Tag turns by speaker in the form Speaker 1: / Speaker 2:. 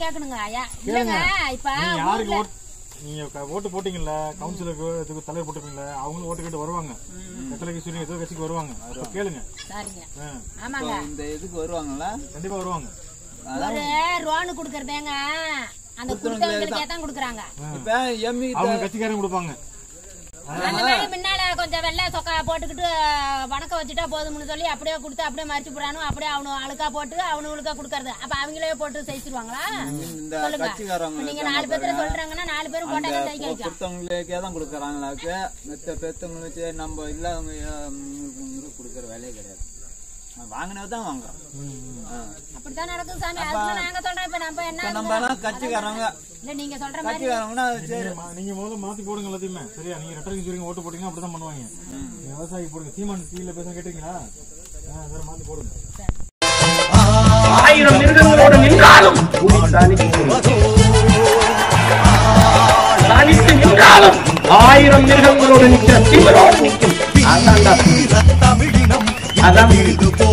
Speaker 1: கேட்கணுங்க ஐயா இல்லங்க இப்ப
Speaker 2: நீங்க யாருக்கு
Speaker 1: ஊர்ல-
Speaker 2: ஓட் நீங்க க- ஓட்டு போட்டீங்கல்ல கவுன்சிலருக்கு இதுக்கு தலைவர் போட்டுருக்கீங்களா அவங்களும் ஓட்டு கேட்டு வருவாங்க எத்தனை கட்சி எத்தனை கட்சிக்கு வருவாங்க அப்ப கேளுங்க
Speaker 1: சரிங்க
Speaker 2: ஆ,
Speaker 1: ஆமாங்க
Speaker 3: இந்த இதுக்கு வருவாங்களா
Speaker 2: கண்டிப்பா வருவாங்க
Speaker 1: ஒரு ரோனு குடுக்கறதேங்க அந்த குடுத்தவங்களுக்கே தான் குடுக்குறாங்க
Speaker 3: இப்ப எம்மி
Speaker 2: அவங்க கட்சிக்காரங்க கொடுப்பாங்க
Speaker 1: அந்த மாதிரி முன்னால கொஞ்சம் வெள்ளை சொக்கா போட்டுக்கிட்டு வணக்கம் வச்சுட்டா போதும்னு சொல்லி அப்படியே கொடுத்து அப்படியே மறிச்சு போடானு அப்படியே அவனு அழுக்கா போட்டு அவனுங்களுக்கா குடுக்கறது அப்ப அவங்களே போட்டு செய்ச்சிருவாங்களா
Speaker 3: இந்த
Speaker 1: சொல்லுங்க
Speaker 3: கட்சிக்காரங்க
Speaker 1: நீங்க நாலு பேர்த்துல சொல்றாங்கன்னா நாலு பேரும் போட்டா தான் தைக்க வைக்கலாம்
Speaker 3: கொடுத்தவங்களுக்கே தான் கொடுக்குறாங்களாக்க மத்த பெத்தவங்களுக்கு நம்ம இல்லாதவங்க இவங்களுக்கு கொடுக்குற வேலையே கிடையாது வாங்கினது தான் வாங்குறோம் ஆ.
Speaker 1: அப்படித்தான் நடக்குது சாமி அதுக்கு நாங்க சொல்றோம் இப்ப நம்ம
Speaker 3: இப்ப
Speaker 1: என்ன
Speaker 3: நம்ம எல்லாம் கட்சிக்காரங்க
Speaker 1: இல்ல நீங்க சொல்ற மாதிரி
Speaker 3: கட்சிக்காரங்கன்னா சரி
Speaker 2: நீங்க மா- நீங்க முதல்ல மாத்தி போடுங்க எல்லாத்தையுமே சரியா நீங்க ரெட்டரைக்கு சொல்றீங்க ஓட்டு போட்டீங்கன்னா அப்படிதான் பண்ணுவாங்க நீங்க விவசாயி போடுங்க சீமான் டிவில பேச கேட்டீங்களா ஆ, வேற மாத்தி போடுங்க
Speaker 4: ஆயிரம் மிருகங்களோடு நின்றாலும் தனித்து நின்றாலும் ஆயிரம் மிருகங்களோடு நிற்கிற தீவிரோடு நிற்கும் அதான்டா. அதான்